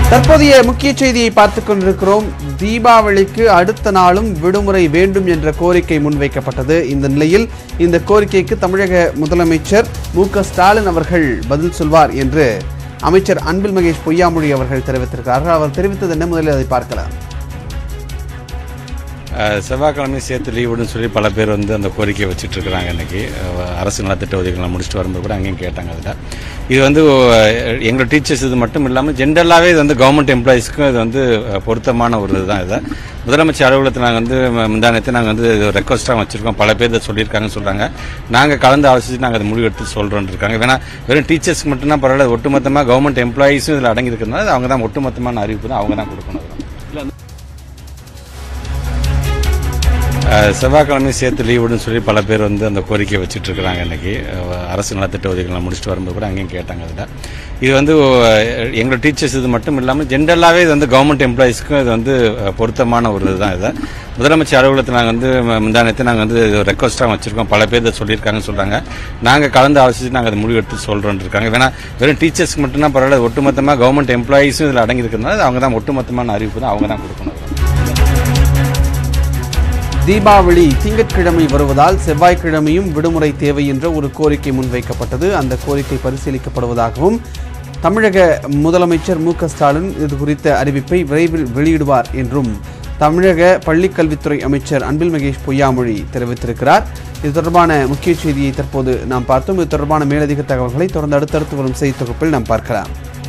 தற்போதைய முக்கிய செய்தியை பார்த்துக் கொண்டிருக்கிறோம் தீபாவளிக்கு அடுத்த நாளும் விடுமுறை வேண்டும் என்ற கோரிக்கை முன்வைக்கப்பட்டது இந்த நிலையில் இந்த கோரிக்கைக்கு தமிழக முதலமைச்சர் மு க ஸ்டாலின் அவர்கள் பதில் சொல்வார் என்று அமைச்சர் அன்பில் மகேஷ் பொய்யாமொழி அவர்கள் தெரிவித்திருக்கிறார்கள் அவர் தெரிவித்தது என்ன முதலில் அதை பார்க்கலாம் அஹ் செவ்வாய்க்கிழமை சேர்த்து லீவுன்னு சொல்லி பல பேர் வந்து அந்த கோரிக்கையை வச்சுட்டு இருக்கிறாங்க இன்னைக்கு அஹ் அரசு நலத்திட்ட உதவிகளை முடிச்சுட்டு வரும்போது கூட அங்கேயும் கேட்டாங்க அதில் இது வந்து அஹ், எங்களோட டீச்சர்ஸ் இது மட்டும் இல்லாமல் ஜென்ரலாகவே இது வந்து கவர்மெண்ட் எம்ப்ளாயிஸ்க்கும் இது வந்து அஹ், பொருத்தமான ஒரு இதுதான் இதை முதலமைச்சர் அலுவலகத்தில் நாங்கள் வந்து ம- முந்தானத்தை நாங்கள் வந்து ரெக்வஸ்ட்டாக வச்சுருக்கோம் பல பேர் இதை சொல்லியிருக்காங்கன்னு சொல்கிறாங்க நாங்கள் கலந்து ஆலோசித்து நாங்கள் அதை முடிவெடுத்து சொல்கிறோன்னு இருக்காங்க வேணா வெறும் டீச்சர்ஸ்க்கு மட்டும்தான் பரவாயில்ல ஒட்டுமொத்தமாக கவர்மெண்ட் எம்ப்ளாயிஸும் இதில் அடங்கி இருக்கிறதுனால அவங்க தான் ஒட்டுமொத்தமான அறிவிப்பு தான் அவங்க தான் கொடுக்கணும் இல்லை அஹ் செவ்வாய்க்கிழமை சேர்த்து லீவுன்னு சொல்லி பல பேர் வந்து அந்த கோரிக்கையை வச்சுட்டு இருக்கிறாங்க இன்னைக்கு அஹ் அரசு நலத்திட்ட உதவிகளை முடிச்சுட்டு வரும்போது கூட அங்கேயும் கேட்டாங்க அதில் இது வந்து அஹ், எங்களோட டீச்சர்ஸ் இது மட்டும் இல்லாமல் ஜென்ரலாகவே இது வந்து கவர்மெண்ட் எம்ப்ளாயிஸ்க்கும் இது வந்து அஹ், பொருத்தமான ஒரு இதுதான் இதை முதலமைச்சர் அலுவலகத்தில் நாங்கள் வந்து ம- முந்தானத்தை நாங்கள் வந்து ரெக்வஸ்ட்டாக வச்சுருக்கோம் பல பேர் இதை சொல்லியிருக்காங்கன்னு சொல்கிறாங்க நாங்கள் கலந்து ஆலோசித்து நாங்கள் அதை முடிவெடுத்து சொல்கிறோன்னு இருக்காங்க வேணா வெறும் டீச்சர்ஸ்க்கு மட்டும்தான் பரவாயில்ல ஒட்டுமொத்தமாக கவர்மெண்ட் எம்ப்ளாயிஸும் இதில் அடங்கி இருக்கிறதுனால அவங்க தான் ஒட்டுமொத்தமான அறிவிப்பு தான் அவங்க தான் கொடுக்கணும் தீபாவளி திங்கட்கிழமை வருவதால் செவ்வாய்க்கிழமையும் விடுமுறை தேவை என்ற ஒரு கோரிக்கை முன்வைக்கப்பட்டது அந்த கோரிக்கை பரிசீலிக்கப்படுவதாகவும் தமிழக முதலமைச்சர் மு க ஸ்டாலின் இது குறித்த அறிவிப்பை விரைவில் வெளியிடுவார் என்றும் தமிழக பள்ளிக்கல்வித்துறை அமைச்சர் அன்பில் மகேஷ் பொய்யாமொழி தெரிவித்திருக்கிறார் இது தொடர்பான முக்கிய செய்தியை தற்போது நாம் பார்த்தோம் இது தொடர்பான மேலதிக தகவல்களை தொடர்ந்து அடுத்தடுத்து வரும் செய்தி தொகுப்பில் நாம் பார்க்கலாம்